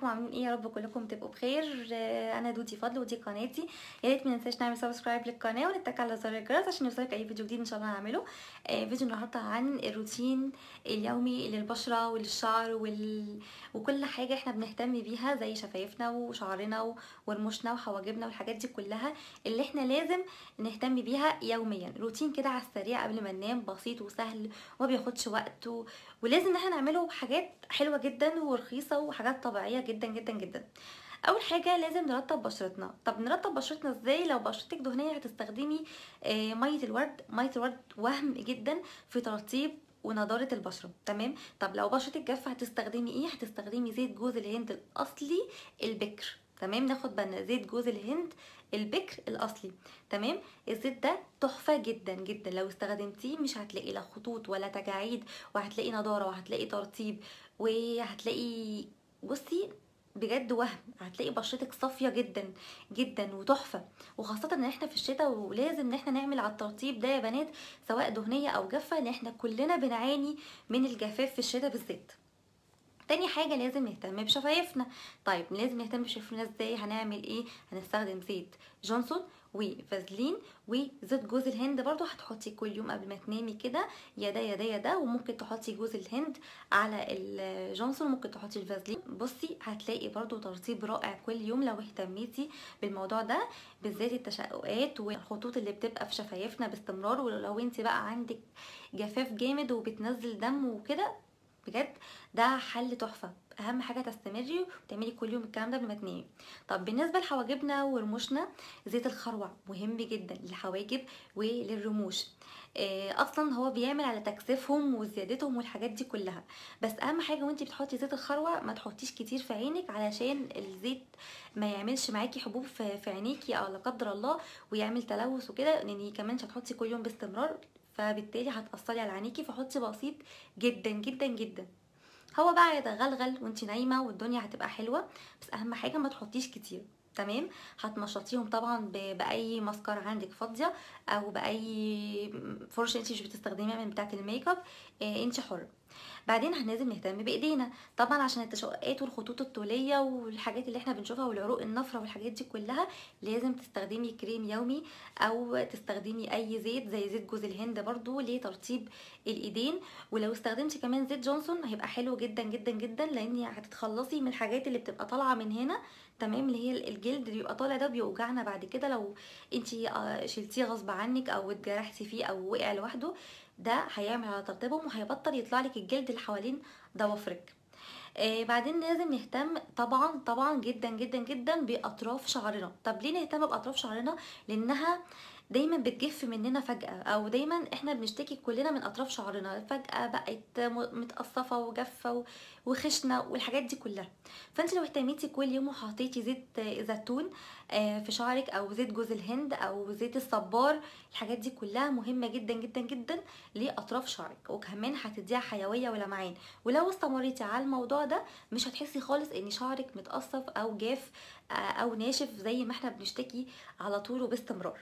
ازيكم عاملين ايه يا رب كلكم تبقوا بخير آه، انا دودي فضل ودي قناتي يا ريت ما ننساش نعمل سبسكرايب للقناه ونتك على زر الجرس عشان يوصلك اي فيديو جديد ان شاء الله هعمله آه، فيديو النهارده عن الروتين اليومي للبشره وللشعر وال... وكل حاجه احنا بنهتم بيها زي شفايفنا وشعرنا و- ورموشنا وحواجبنا والحاجات دي كلها اللي احنا لازم نهتم بيها يوميا روتين كده على السريع قبل ما ننام بسيط وسهل وما بياخدش وقت و... ولازم ان احنا نعمله حاجات حلوه جدا ورخيصه وحاجات طبيعيه جدا جدا جدا اول حاجه لازم نرطب بشرتنا طب نرطب بشرتنا ازاي لو بشرتك دهنيه هتستخدمي آه، ميه الورد ميه الورد وهم جدا في ترطيب ونضاره البشره تمام طب لو بشرتك جافه هتستخدمي ايه هتستخدمي زيت جوز الهند الاصلي البكر تمام ناخد بالنا زيت جوز الهند البكر الاصلي تمام الزيت ده تحفه جدا جدا لو استخدمتيه مش هتلاقي لا خطوط ولا تجاعيد وهتلاقي نضاره وهتلاقي ترطيب وهتلاقي بصي بجد وهم هتلاقي بشرتك صافيه جدا جدا وتحفه وخاصه ان احنا في الشتاء ولازم ان احنا نعمل على الترطيب ده يا بنات سواء دهنيه او جافه لان احنا كلنا بنعاني من الجفاف في الشتاء بالذات تاني حاجه لازم نهتم بشفايفنا طيب لازم نهتم بشفايفنا ازاي هنعمل ايه هنستخدم زيت جونسون وفازلين وزيت جوز الهند برضو هتحطي كل يوم قبل ما تنامي كده يا ده يا ده يا ده وممكن تحطي جوز الهند على الجونسون ممكن تحطي الفازلين بصي هتلاقي برضو ترطيب رائع كل يوم لو اهتميتي بالموضوع ده بالذات التشققات والخطوط اللي بتبقى في شفايفنا باستمرار ولو انت بقى عندك جفاف جامد وبتنزل دم وكده بجد ده حل تحفه اهم حاجه تستمري وتعملي كل يوم الكلام ده قبل ما تنامي طب بالنسبه لحواجبنا ورموشنا زيت الخروع مهم جدا للحواجب وللرموش آه، اصلا هو بيعمل على تكثيفهم وزيادتهم والحاجات دي كلها بس اهم حاجه وانتي بتحطي زيت الخروع ما تحطيش كتير في عينك علشان الزيت ما يعملش معاكي حبوب في في عينيكي او لا قدر الله ويعمل تلوث وكده لان كمان مش هتحطي كل يوم باستمرار فبالتالي هتاثري على عينيكي فحطي بسيط جدا جدا جدا هو بقى يتغلغل وانت نايمه والدنيا هتبقى حلوه بس اهم حاجه ما تحطيش كتير تمام هتمشطيهم طبعا ب- باي ماسكارا عندك فاضيه او باي فرشه انت مش بتستخدميها من بتاعه الميك اب آه انت حره بعدين لازم نهتم بايدينا طبعا عشان التشققات والخطوط الطوليه والحاجات اللي احنا بنشوفها والعروق النفره والحاجات دي كلها لازم تستخدمي كريم يومي او تستخدمي اي زيت زي زيت جوز الهند برضو لترطيب الايدين ولو استخدمتي كمان زيت جونسون هيبقى حلو جدا جدا جدا لان هتتخلصي من الحاجات اللي بتبقى طالعه من هنا تمام اللي هي الجلد اللي بيبقى طالع ده بيوجعنا بعد كده لو انتي آه، شلتيه غصب عنك او اتجرحتي فيه او وقع لوحده ده هيعمل على ترطيبهم وهيبطل يطلع لك الجلد اللي حوالين ضوافرك آه بعدين لازم نهتم طبعا طبعا جدا جدا جدا باطراف شعرنا طب ليه نهتم باطراف شعرنا لانها دايما بتجف مننا فجأة او دايما احنا بنشتكي كلنا من اطراف شعرنا فجأة بقت م- متقصفة وجافة و- وخشنة والحاجات دي كلها فانت لو اهتميتي كل يوم وحطيتي زيت آه، زيتون آه، في شعرك او زيت جوز الهند او زيت الصبار الحاجات دي كلها مهمة جدا جدا جدا لاطراف شعرك وكمان هتديها حيوية ولمعان ولو استمريتي على الموضوع ده مش هتحسي خالص ان شعرك متقصف او جاف آه، او ناشف زي ما احنا بنشتكي على طول وباستمرار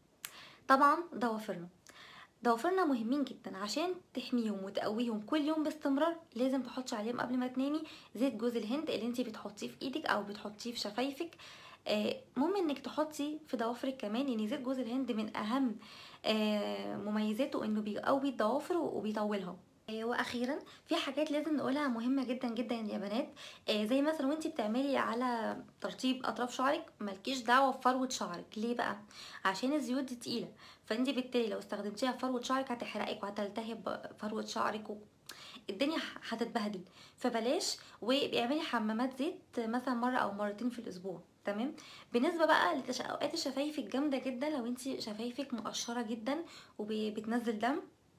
طبعا ضوافرنا ضوافرنا مهمين جدا عشان تحميهم وتقويهم كل يوم باستمرار لازم تحطي عليهم قبل ما تنامي زيت جوز الهند اللي انت بتحطيه في ايدك او بتحطيه في شفايفك آه، مهم انك تحطي في ضوافرك كمان ان زيت جوز الهند من اهم آه، مميزاته انه بيقوي الضوافر وبيطولها آه، واخيرا في حاجات لازم نقولها مهمه جدا جدا يا بنات آه، زي مثلا وانتي بتعملي على ترطيب اطراف شعرك مالكيش دعوه بفروه شعرك ليه بقى عشان الزيوت دي تقيله فانت بالتالي لو استخدمتيها في فروه شعرك هتحرقك وهتلتهب فروه شعرك و... الدنيا هتتبهدل فبلاش وبيعملي حمامات زيت مثلا مره او مرتين في الاسبوع تمام بالنسبه بقى لتشققات الشفايف الجامده جدا لو انت شفايفك مقشره جدا وبتنزل دم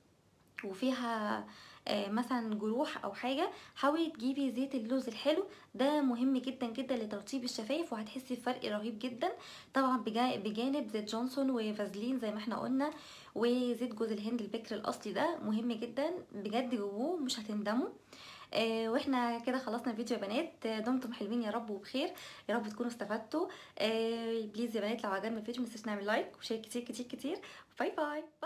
وفيها آه، مثلا جروح او حاجه حاولي تجيبي زيت اللوز الحلو ده مهم جدا جدا لترطيب الشفايف وهتحسي بفرق رهيب جدا طبعا بجا- بجانب زيت جونسون وفازلين زي ما احنا قلنا وزيت جوز الهند البكر الاصلي ده مهم جدا بجد جوه مش هتندموا آه واحنا كده خلصنا الفيديو يا بنات آه، دمتم حلوين يا رب وبخير يا رب تكونوا استفدتوا آه بليز يا بنات لو عجبنا الفيديو متنسوش نعمل لايك وشير كتير كتير كتير باي باي باي